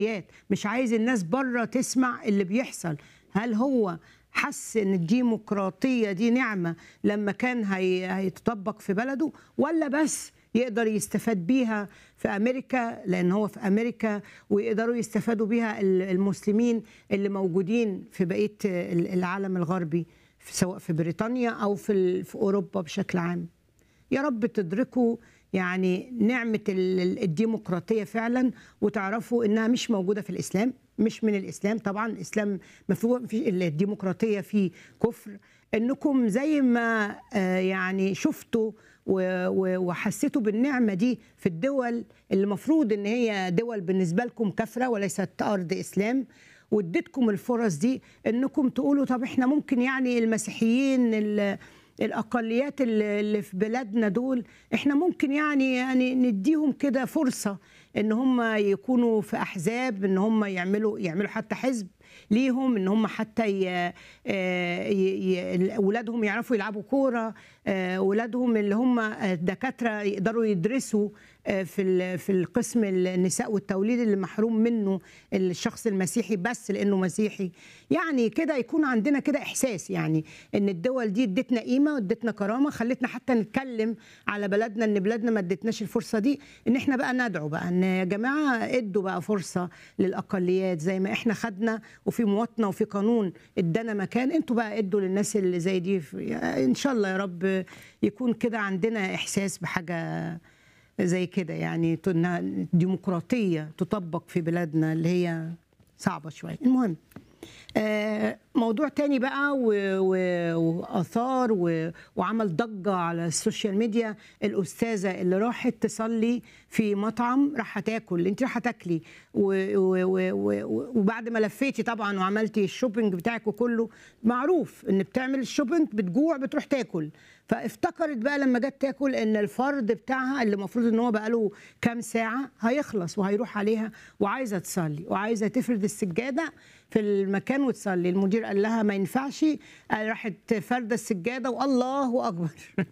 مش عايز الناس بره تسمع اللي بيحصل هل هو حس ان الديمقراطيه دي نعمه لما كان هي... هيتطبق في بلده ولا بس يقدر يستفاد بيها في امريكا لان هو في امريكا ويقدروا يستفادوا بيها المسلمين اللي موجودين في بقيه العالم الغربي سواء في بريطانيا او في في اوروبا بشكل عام يا رب تدركوا يعني نعمة الديمقراطية فعلا وتعرفوا إنها مش موجودة في الإسلام مش من الإسلام طبعا الإسلام مفهوم في الديمقراطية فيه كفر إنكم زي ما يعني شفتوا وحسيتوا بالنعمة دي في الدول اللي المفروض إن هي دول بالنسبة لكم كفرة وليست أرض إسلام واديتكم الفرص دي إنكم تقولوا طب إحنا ممكن يعني المسيحيين اللي الاقليات اللي في بلادنا دول احنا ممكن يعني يعني نديهم كده فرصه ان هم يكونوا في احزاب ان هم يعملوا يعملوا حتى حزب ليهم ان هم حتى ي... ي... اولادهم يعرفوا يلعبوا كوره اولادهم اللي هم دكاتره يقدروا يدرسوا في في القسم النساء والتوليد اللي محروم منه الشخص المسيحي بس لانه مسيحي يعني كده يكون عندنا كده احساس يعني ان الدول دي ادتنا قيمه وادتنا كرامه خلتنا حتى نتكلم على بلدنا ان بلادنا ما ادتناش الفرصه دي ان احنا بقى ندعو بقى ان يا جماعه ادوا بقى فرصه للاقليات زي ما احنا خدنا وفي مواطنه وفي قانون ادانا مكان انتوا بقى ادوا للناس اللي زي دي ان شاء الله يا رب يكون كده عندنا احساس بحاجه زي كده يعني ديمقراطيه تطبق في بلادنا اللي هي صعبه شويه المهم موضوع تاني بقى واثار وعمل ضجه على السوشيال ميديا الاستاذه اللي راحت تصلي في مطعم راح تاكل انت راح تاكلي وبعد ما لفيتي طبعا وعملتي الشوبينج بتاعك وكله معروف ان بتعمل الشوبينج بتجوع بتروح تاكل فافتكرت بقى لما جت تاكل ان الفرد بتاعها اللي المفروض ان هو بقى له كام ساعه هيخلص وهيروح عليها وعايزه تصلي وعايزه تفرد السجاده في المكان وتصلي المدير قال لها ما ينفعش راحت فارده السجاده والله اكبر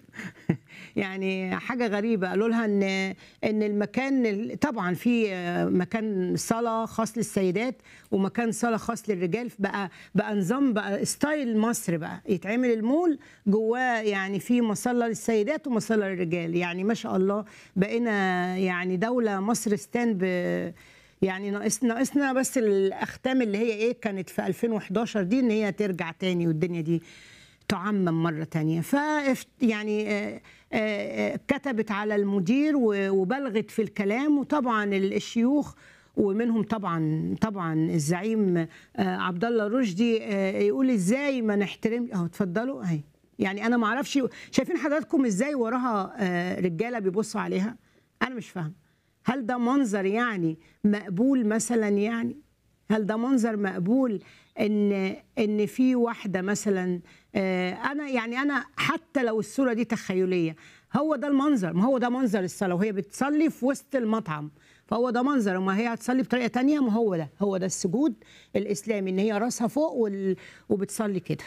يعني حاجه غريبه قالوا لها ان ان المكان طبعا في مكان صلاه خاص للسيدات ومكان صلاه خاص للرجال بقى بقى نظام بقى ستايل مصر بقى يتعمل المول جواه يعني في مصلى للسيدات ومصلى للرجال يعني ما شاء الله بقينا يعني دوله مصر ستان ب يعني ناقصنا ناقصنا بس الاختام اللي هي ايه كانت في 2011 دي ان هي ترجع تاني والدنيا دي تعمم مره تانية ف يعني آآ آآ كتبت على المدير وبلغت في الكلام وطبعا الشيوخ ومنهم طبعا طبعا الزعيم عبد الله رشدي يقول ازاي ما نحترم اهو اتفضلوا اهي يعني انا ما اعرفش شايفين حضراتكم ازاي وراها رجاله بيبصوا عليها انا مش فاهم هل ده منظر يعني مقبول مثلا يعني هل ده منظر مقبول ان ان في واحده مثلا انا يعني انا حتى لو الصوره دي تخيليه هو ده المنظر ما هو ده منظر الصلاه وهي بتصلي في وسط المطعم فهو ده منظر وما هي هتصلي بطريقه تانية ما هو ده هو ده السجود الاسلامي ان هي راسها فوق وال... وبتصلي كده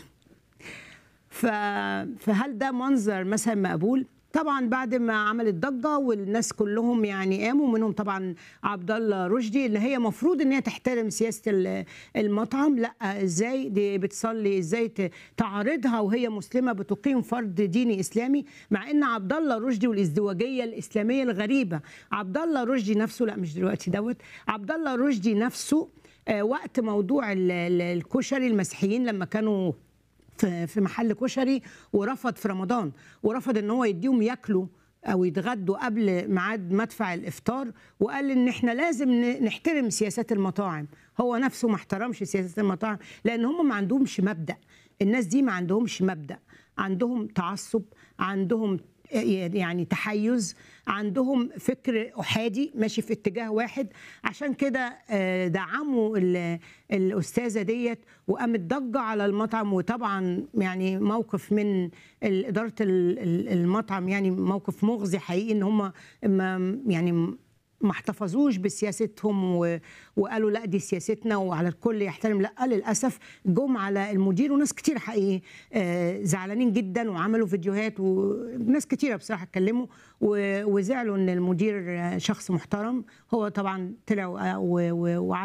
ف... فهل ده منظر مثلا مقبول طبعا بعد ما عملت ضجه والناس كلهم يعني قاموا منهم طبعا عبد الله رشدي اللي هي مفروض ان هي تحترم سياسه المطعم لا ازاي دي بتصلي ازاي تعارضها وهي مسلمه بتقيم فرض ديني اسلامي مع ان عبد الله رشدي والازدواجيه الاسلاميه الغريبه عبد الله رشدي نفسه لا مش دلوقتي دوت عبد الله رشدي نفسه وقت موضوع الكشري المسيحيين لما كانوا في محل كشري ورفض في رمضان ورفض ان هو يديهم ياكلوا او يتغدوا قبل ميعاد مدفع الافطار وقال ان احنا لازم نحترم سياسات المطاعم هو نفسه ما احترمش سياسات المطاعم لان هم ما عندهمش مبدا الناس دي ما عندهمش مبدا عندهم تعصب عندهم يعني تحيز عندهم فكر احادي ماشي في اتجاه واحد عشان كده دعموا الاستاذه ديت وقامت ضجه على المطعم وطبعا يعني موقف من اداره المطعم يعني موقف مغزي حقيقي ان هم يعني ما احتفظوش بسياستهم و... وقالوا لا دي سياستنا وعلى الكل يحترم لا للاسف جم على المدير وناس كتير حقيقي آه، زعلانين جدا وعملوا فيديوهات وناس كتيره بصراحه اتكلموا و... وزعلوا ان المدير آه، شخص محترم هو طبعا طلع و... و... وعلى